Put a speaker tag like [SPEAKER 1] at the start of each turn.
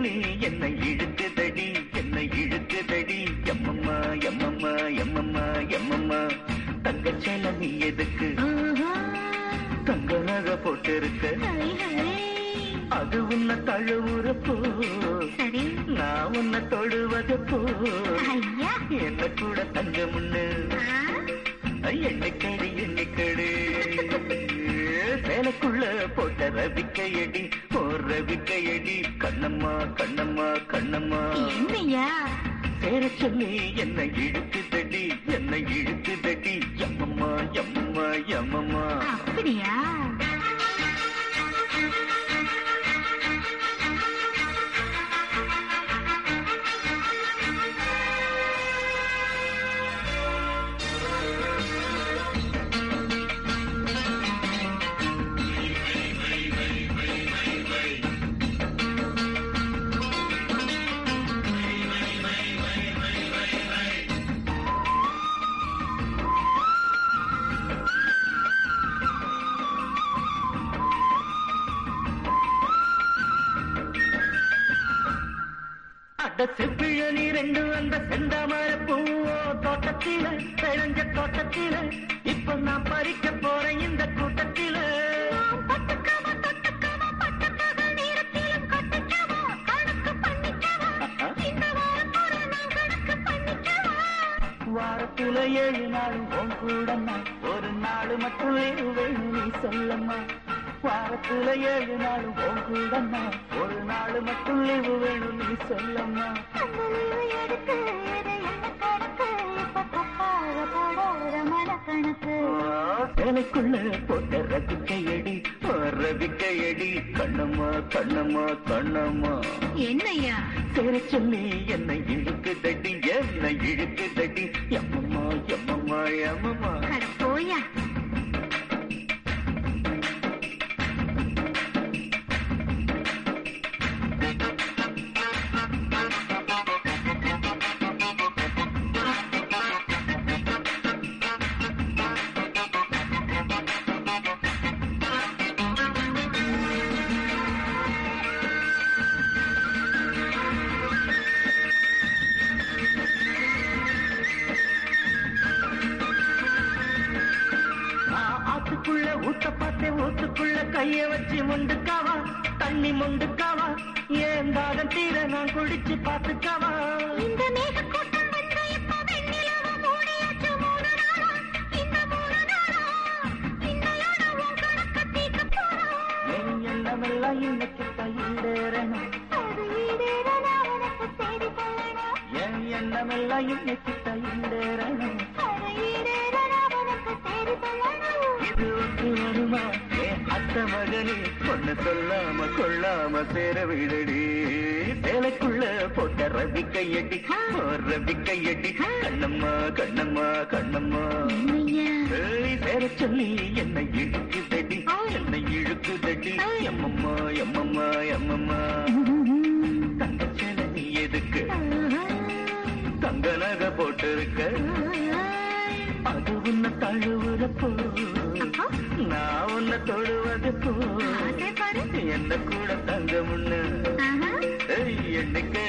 [SPEAKER 1] சொல்லி என்னை இழுக்குதடி என்னை இழுக்குதடி எம்மம்மா எம்மம்மா எம்மம்மா எம்மம்மா தங்க சேல நீ எதுக்கு
[SPEAKER 2] ஆஹா,
[SPEAKER 1] தங்க நகை போட்டிருக்க
[SPEAKER 2] ஹை, ஹை.
[SPEAKER 1] அது உன்னை தழுவுற போ
[SPEAKER 2] சரி
[SPEAKER 1] நான் உன்னை தொடுவது போ
[SPEAKER 2] ஐயா
[SPEAKER 1] என்ன கூட தங்க முன்னு
[SPEAKER 2] ஆ,
[SPEAKER 1] எண்ணிக்கடி எண்ணிக்கடி சேலைக்குள்ள போட்ட ரவிக்கையடி ஓ ரவிக்கையடி கண்ணம்மா கண்ணம்மா கண்ணம்மா
[SPEAKER 2] என்னையா
[SPEAKER 1] சேர சொல்லி என்னை இழுக்குதடி என்னை இழுக்குதடி எம்மம்மா எம்மம்மா எம்மம்மா
[SPEAKER 2] அப்படியா
[SPEAKER 1] அட செவ்விழனி ரெண்டு அந்த செந்தாமர பூவோ தோட்டத்தில விளைஞ்ச தோட்டத்தில இப்ப நான் பறிக்க போறேன் இந்த கூட்டத்தில
[SPEAKER 2] பட்டுக்கவா, தொட்டுக்கவா, பட்டுப்பகல் நேரத்திலும் கட்டிக்கவா, கணக்கு பண்ணிக்கவா. இந்த வாரம் பூரா நான் கணக்கு பண்ணிக்கவா.
[SPEAKER 1] வாரத்துல ஏழு நாளும் உன் கூட நான் ஒரு நாள் மட்டும் leave வேணும் நீ சொல்லம்மா வாரத்துல ஏழு நாளும் உன் கூட நான் ஒரு நாள் மட்டும் leave வேணும் நீ சொல்லம்மா
[SPEAKER 2] அந்த லீவு எதுக்கு? இது என்ன கணக்கு? இப்ப தப்பாக போடாத மனக்கணக்கு.
[SPEAKER 1] சேலைக்குள்ள போட்ட ரவிக்கையடி ஓ, ரவிக்கையடி கண்ணம்மா கண்ணம்மா கண்ணம்மா
[SPEAKER 2] என்னய்யா
[SPEAKER 1] சேர சொல்லி என்னை இழுக்குதடி என்னை இழுக்குதடி எம்மம்மா எம்மம்மா எம்மம்மா
[SPEAKER 2] அட போயா
[SPEAKER 1] நான் ஆத்துக்குள்ள ஊத்த பார்த்தேன் ஊத்துக்குள்ள கைய வச்சு முண்டுக்காவா தண்ணி முண்டுக்காவா ஏன் தாகம் தீர நான் குடிச்சு பார்த்துக்காவா
[SPEAKER 2] இந்த மேகக்கூட்டம் வந்து இப்ப வெண்ணிலவ மூடியாச்சு மூணு நாளா. இந்த மூணு நாளா இன்னையோட உன் கணக்க தீர்க்க போறோம்.
[SPEAKER 1] என் எண்ணமெல்லாம் இன்னைக்கு ஈடேறணும்
[SPEAKER 2] அது ஈடேற நான் உனக்கு செய்தி சொல்லணும்.
[SPEAKER 1] என் எண்ணமெல்லாம் இன்னைக்கு ஈடேறணும்
[SPEAKER 2] அது ஈடேற நான் உனக்கு செய்தி சொல்லணும்.
[SPEAKER 1] இது ஒன்று வருமா என் அத்த மகனே பொண்ணு சொல்லாம கொள்ளாம சேர விடடி சேலைக்குள்ள போட்ட ரவி கையடி ஓ, ரவி கையடி கண்ணம்மா கண்ணம்மா கண்ணம்மா
[SPEAKER 2] என்னய்யா?
[SPEAKER 1] ஏய், சேர சொல்லி என்னை இழுக்குதடி என்னை இழுக்குதடி எம்மம்மா எம்மம்மா எம்மம்மா தங்க சேலை நீ எதுக்கு தங்க நகை போட்டிருக்க அது உன்னை தழுவுற போ நான் உன்னை தொழுவது போ
[SPEAKER 2] ஆசை பாரு.
[SPEAKER 1] என்ன கூட தங்க முன்னு
[SPEAKER 2] ஆஹா.
[SPEAKER 1] ஏய், எண்ணிக்கை